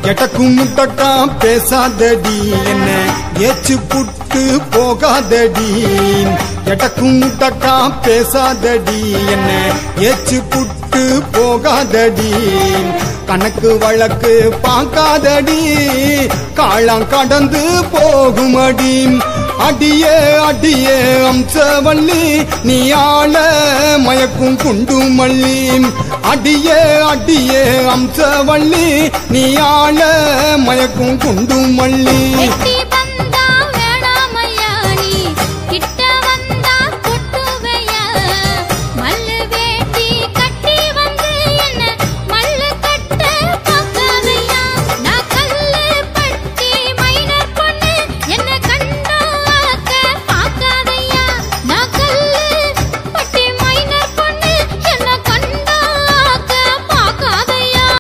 எட்டக்கும் முட்டக்கா பேசாதடி என்ன ஏச்சு புட்டு போகாதடி எட்டக்கும் முட்டக்கா பேசாதடி என்ன ஏச்சு புட்டு போகாதடி கணக்கு வழக்கு பார்க்காதடி காளாம் கடந்து போகுமடி அடியே அடியே அம்சவல்லி நீ ஆள மயக்கும் குண்டு மல்லி அடியே அடியே அம்சவல்லி நீ ஆள மயக்கும் குண்டு மல்லி வெட்டி